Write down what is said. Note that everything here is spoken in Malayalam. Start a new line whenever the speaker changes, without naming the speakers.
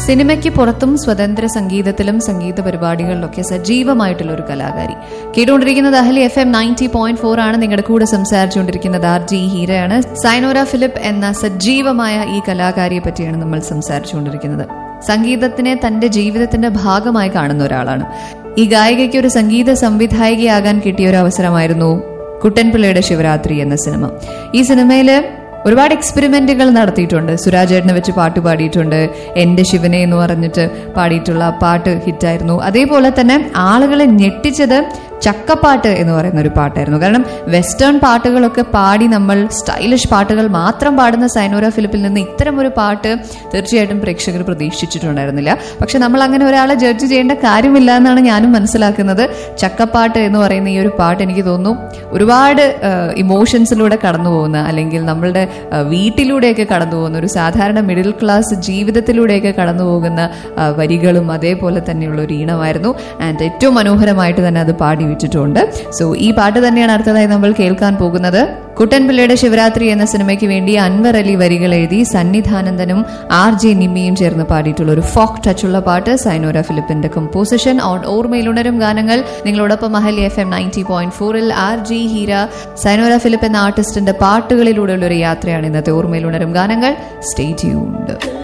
സിനിമയ്ക്ക് പുറത്തും സ്വതന്ത്ര സംഗീതത്തിലും സംഗീത പരിപാടികളിലൊക്കെ സജീവമായിട്ടുള്ള ഒരു കലാകാരി കേട്ടുകൊണ്ടിരിക്കുന്നത് അഹലി F M ninety point four ആണ് നിങ്ങളുടെ കൂടെ സംസാരിച്ചുകൊണ്ടിരിക്കുന്നത് ആർ ജി ഹീരയാണ് സൈനോര ഫിലിപ്പ് എന്ന സജീവമായ ഈ കലാകാരിയെ പറ്റിയാണ് നമ്മൾ സംസാരിച്ചുകൊണ്ടിരിക്കുന്നത് സംഗീതത്തിനെ തന്റെ ജീവിതത്തിന്റെ ഭാഗമായി കാണുന്ന ഒരാളാണ് ഈ ഗായികയ്ക്ക് ഒരു സംഗീത സംവിധായികയാകാൻ കിട്ടിയ ഒരു അവസരമായിരുന്നു കുട്ടൻപിള്ളയുടെ ശിവരാത്രി എന്ന സിനിമ ഈ സിനിമയില് ഒരുപാട് എക്സ്പെരിമെന്റുകൾ നടത്തിയിട്ടുണ്ട് സുരാജേട്ടനെ വെച്ച് പാട്ട് പാടിയിട്ടുണ്ട് എന്റെ ശിവനെ എന്ന് പറഞ്ഞിട്ട് പാടിയിട്ടുള്ള ആ പാട്ട് ഹിറ്റായിരുന്നു അതേപോലെ തന്നെ ആളുകളെ ഞെട്ടിച്ചത് ചക്കപ്പാട്ട് എന്ന് പറയുന്ന ഒരു പാട്ടായിരുന്നു കാരണം വെസ്റ്റേൺ പാട്ടുകളൊക്കെ പാടി നമ്മൾ സ്റ്റൈലിഷ് പാട്ടുകൾ മാത്രം പാടുന്ന സൈനോര ഫിലിപ്പിൽ നിന്ന് ഇത്തരം ഒരു പാട്ട് തീർച്ചയായിട്ടും പ്രേക്ഷകർ പ്രതീക്ഷിച്ചിട്ടുണ്ടായിരുന്നില്ല പക്ഷെ നമ്മൾ അങ്ങനെ ഒരാളെ ജഡ്ജ് ചെയ്യേണ്ട കാര്യമില്ല എന്നാണ് ഞാനും മനസ്സിലാക്കുന്നത് ചക്കപ്പാട്ട് എന്ന് പറയുന്ന ഈ ഒരു പാട്ട് എനിക്ക് തോന്നുന്നു ഒരുപാട് ഇമോഷൻസിലൂടെ കടന്നു പോകുന്ന അല്ലെങ്കിൽ നമ്മളുടെ ആ, വീട്ടിലൂടെയൊക്കെ കടന്നു പോകുന്ന ഒരു സാധാരണ മിഡിൽ ക്ലാസ് ജീവിതത്തിലൂടെയൊക്കെ കടന്നു പോകുന്ന ആ, വരികളും അതേപോലെ തന്നെയുള്ള ഒരു ഈണമായിരുന്നു ആൻഡ് ഏറ്റവും മനോഹരമായിട്ട് തന്നെ അത് പാടി വിട്ടിട്ടുണ്ട് സോ ഈ പാട്ട് തന്നെയാണ് അടുത്തതായി നമ്മൾ കേൾക്കാൻ പോകുന്നത് കുട്ടൻപിള്ളയുടെ ശിവരാത്രി എന്ന സിനിമയ്ക്ക് വേണ്ടി അൻവർ അലി വരികൾ എഴുതി സന്നിധാനന്ദനും ആർ ജെ നിമ്മിയും ചേർന്ന് പാടിയിട്ടുള്ള ഒരു ഫോക്ക് ടച്ചുള്ള പാട്ട് സൈനോര ഫിലിപ്പിന്റെ കമ്പോസിഷൻ ഓൺ ഓർമ്മയിലുണരും ഗാനങ്ങൾ നിങ്ങളോടൊപ്പം മഹലി എഫ് എം നയൻറ്റി പോയിന്റ് ഫോറിൽ ആർ ജി ഹീര സൈനോര ഫിലിപ്പ് എന്ന ആർട്ടിസ്റ്റിന്റെ പാട്ടുകളിലൂടെയുള്ള ഒരു യാത്രയാണ് ഇന്നത്തെ ഓർമ്മയിലുണരും ഗാനങ്ങൾ സ്റ്റേ ട്യൂൺഡ്